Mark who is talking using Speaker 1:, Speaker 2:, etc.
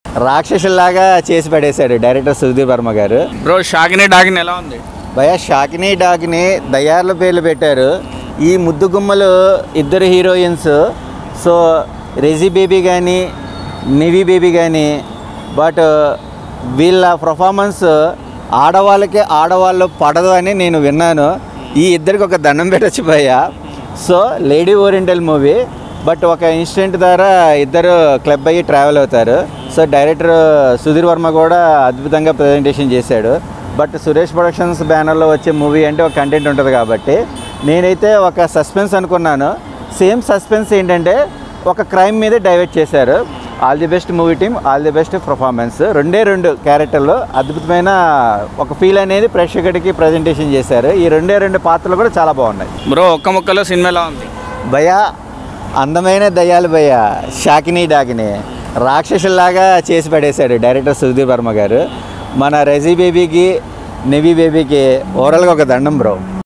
Speaker 1: రాక్షసుల్లాగా చేసి పడేశాడు డైరెక్టర్ సుధీర్ వర్మ గారు
Speaker 2: బ్రో షాకిని డాకిని ఎలా ఉంది
Speaker 1: భయ షాకిని డాగ్ని దయార్ల పేర్లు పెట్టారు ఈ ముద్దు గుమ్మలు ఇద్దరు హీరోయిన్స్ సో రెజీ బేబీ కానీ నివి బేబీ కానీ బట్ వీళ్ళ పర్ఫార్మెన్స్ ఆడవాళ్ళకి ఆడవాళ్ళు పడదు అని నేను విన్నాను ఈ ఇద్దరికి ఒక దండం పెట్టచ్చు భయ్య so lady oriental movie but ఒక ఇన్సిడెంట్ ద్వారా ఇద్దరు క్లబ్ అయ్యి ట్రావెల్ అవుతారు సో డైరెక్టర్ సుధీర్ వర్మ కూడా అద్భుతంగా ప్రజెంటేషన్ చేశాడు బట్ సురేష్ ప్రొడక్షన్స్ బ్యానర్లో వచ్చే మూవీ అంటే ఒక కంటెంట్ ఉంటుంది కాబట్టి నేనైతే ఒక సస్పెన్స్ అనుకున్నాను సేమ్ సస్పెన్స్ ఏంటంటే ఒక క్రైమ్ మీద డైవర్ట్ చేశారు all the best movie team all the best performance రెండే రెండు క్యారెక్టర్లు అద్భుతమైన ఒక ఫీల్ అనేది ప్రేక్షకుడికి ప్రజెంటేషన్ చేశారు ఈ రెండే రెండు పాత్రలు కూడా చాలా బాగున్నాయి
Speaker 2: బ్రో ఒక్క ముక్కలో సినిమా ఎలా ఉంది
Speaker 1: భయ అందమైన దయ్యాలు భయ షాకిని డాకిని రాక్షసుల్లాగా చేసి పడేశాడు డైరెక్టర్ సుధీర్ వర్మ గారు మన రజీ బేబీకి నెవీ బేబీకి ఓవరాల్గా ఒక దండం బ్రో